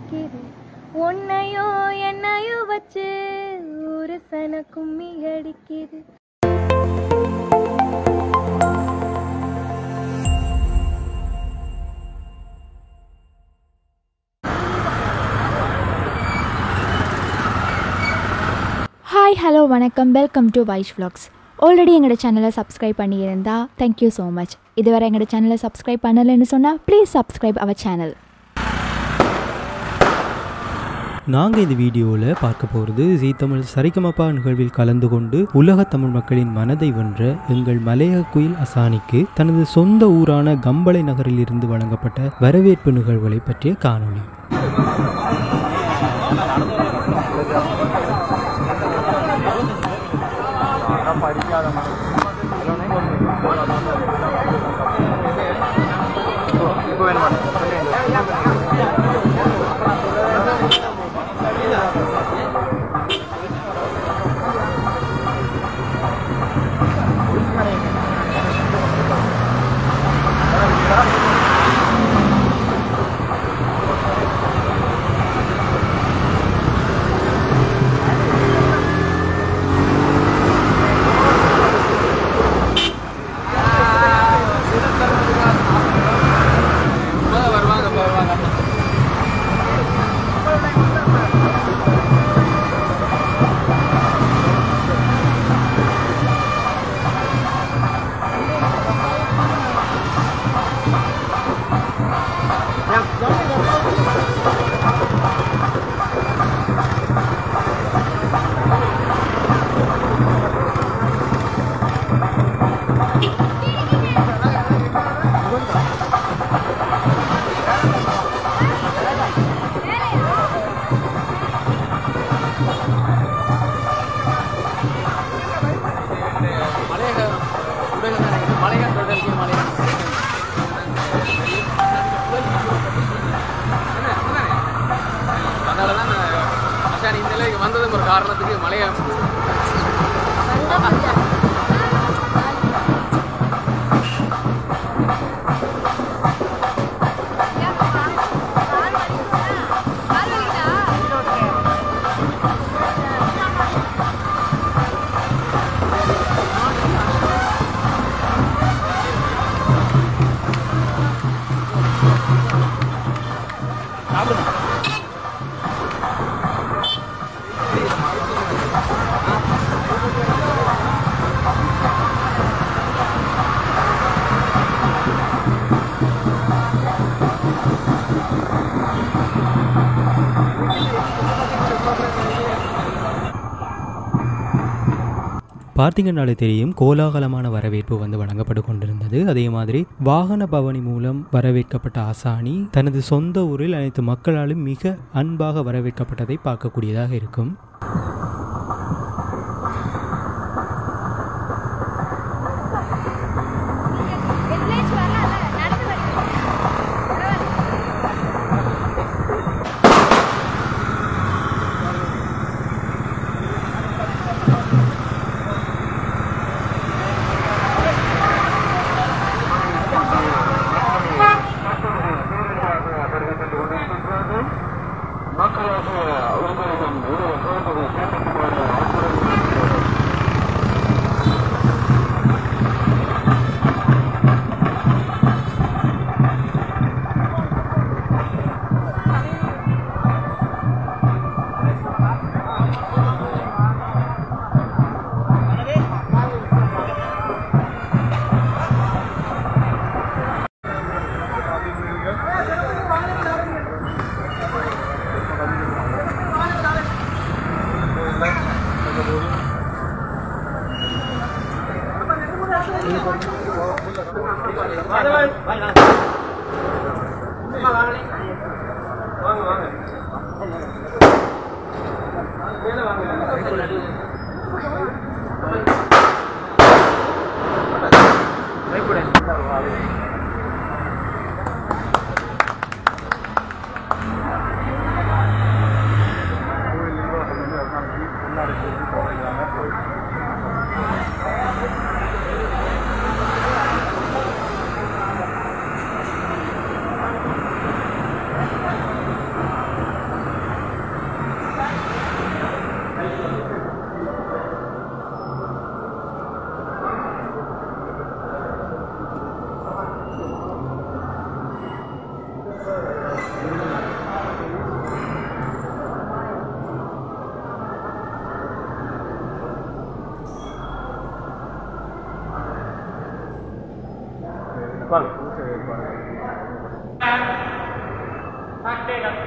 அடிக்குது உன்னையோ என்னையோ வச்சு ஒரு சன கும்மி அடிக்குது ஹாய் ஹலோ வணக்கம் welcome to Vaish vlogs already எங்களோட சேனலை சப்ஸ்கிரைப் பண்ணியிருந்தா தேங்க்யூ ஸோ மச் இதுவரை எங்களோட சேனலை சப்ஸ்கிரைப் பண்ணலைன்னு சொன்னால் ப்ளீஸ் சப்ஸ்கிரைப் அவர் சேனல் நாங்கள் இந்த வீடியோவில் பார்க்க போகிறது ஜீ தமிழ் சரிகமப்பா நிகழ்வில் கலந்து கொண்டு உலக தமிழ் மக்களின் மனதை வென்ற எங்கள் மலையக குயில் அசானிக்கு தனது சொந்த ஊரான கம்பளை நகரில் இருந்து வழங்கப்பட்ட வரவேற்பு நிகழ்வுகளை பற்றிய காணொளி வந்ததும் ஒரு காரணத்துக்கு மலையை பார்த்தீங்கன்னாலே தெரியும் கோலாகலமான வரவேற்பு வந்து வழங்கப்பட்டு கொண்டிருந்தது அதே மாதிரி வாகன பவனி மூலம் வரவேற்கப்பட்ட ஆசானி தனது சொந்த ஊரில் அனைத்து மக்களாலும் மிக அன்பாக வரவேற்கப்பட்டதை பார்க்கக்கூடியதாக இருக்கும்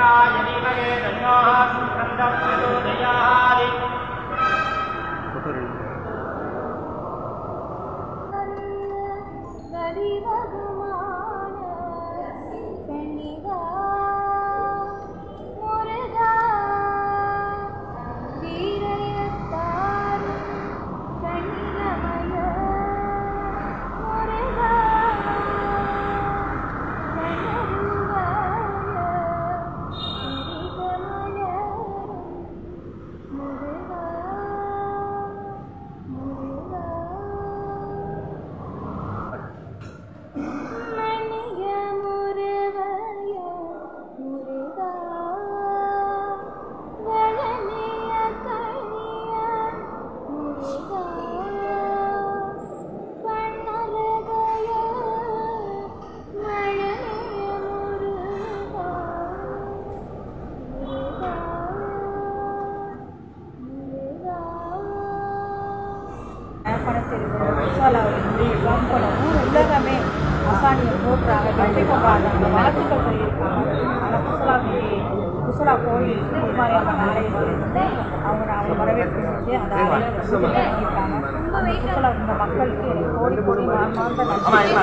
கரிவகமான கண்ணிகா முருகா வீரத்தார் கண்ணிலமய முருகா கண்ணருவாய சிறிதமலரும் முருகா முருகா மணிய முருகைய முருகா வளனிய கணிய முருகா பண்ணலகைய மழனிய முருகா முருகா முருகா உலகமே அசானியை போட்டுறாங்க வெற்றி கொண்டாடுறாங்க அந்த வாழ்த்துக்கள் சொல்லியிருக்காங்க ஆனால் குசலா மீறி குசலா கோயில் குமாரியாமன் ஆலயத்தில் இருந்து அவங்க அவங்க வரவேற்பு செஞ்சு அந்த ஆலயத்தை பண்ணியிருக்காங்க குசலா இந்த மக்களுக்கு கோடி கோடி மார்மார்ந்த நன்றி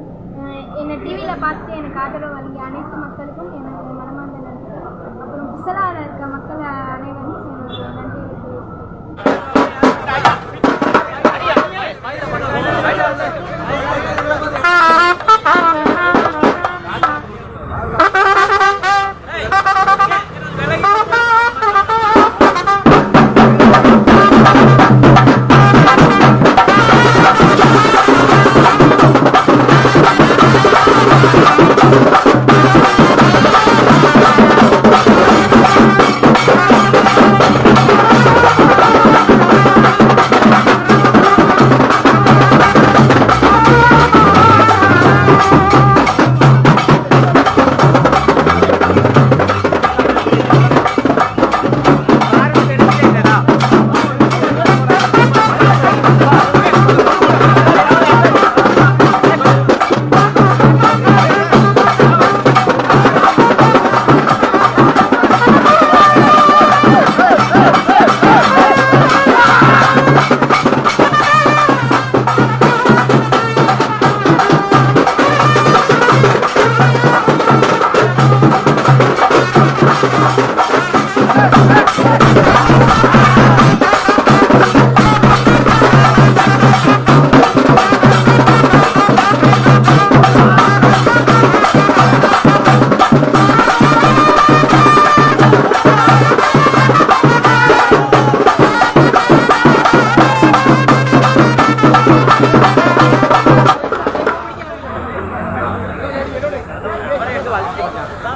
அஹ் என்னை டிவியில் பார்த்து எனக்கு ஆதரவு வழங்கிய அனைத்து மக்களுக்கும் எனது மனமார்ந்த நன்றி அப்புறம் குசலாவில் இருக்க மக்கள் அனைவரும் என்னோட நன்றியை தெரிவித்துக்கிறேன்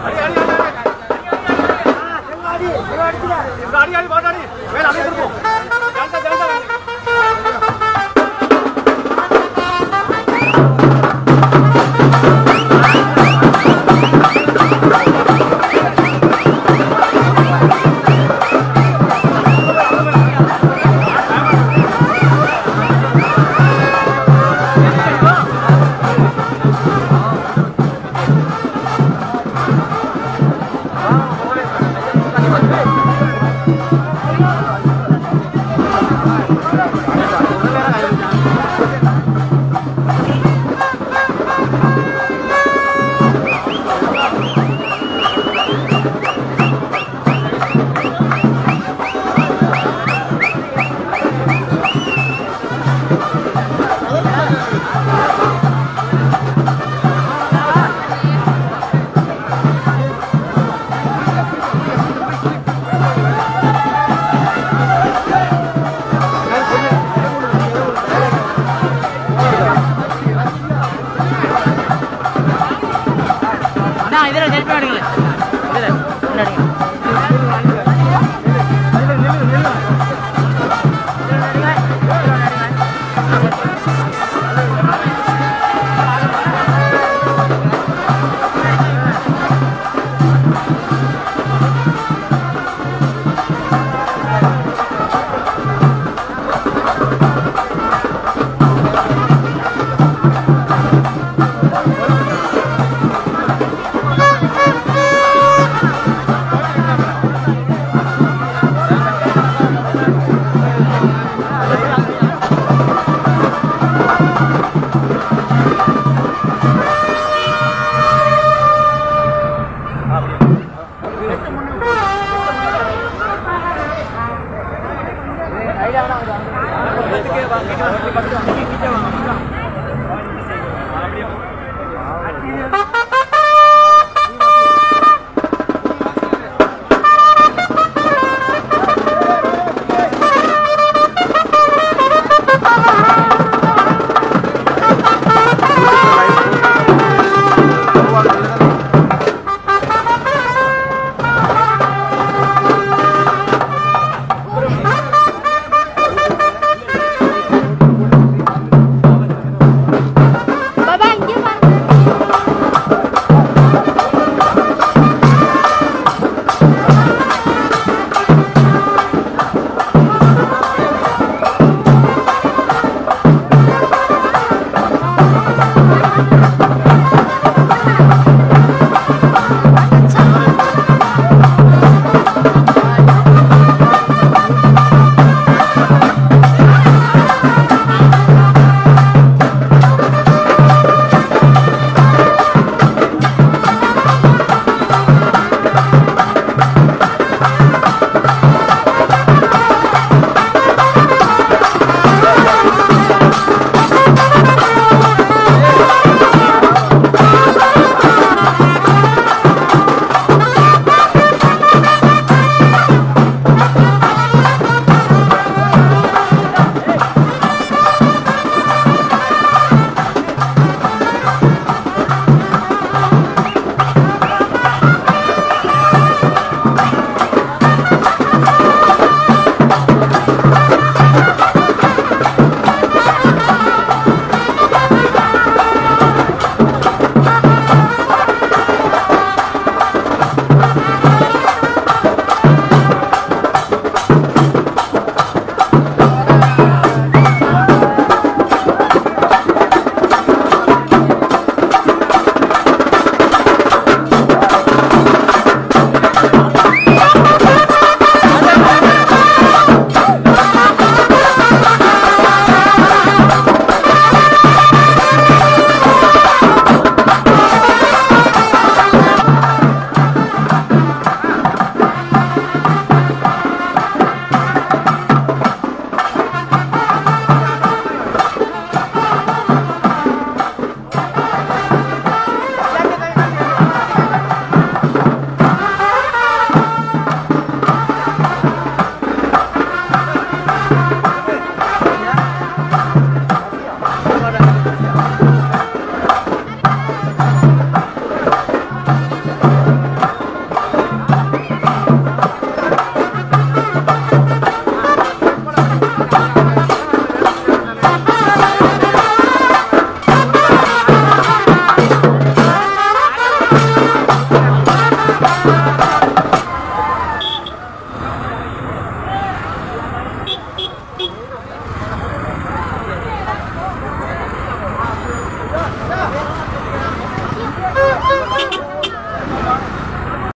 அடி அடி பாட்டாடி மேல அடி திருப்போம்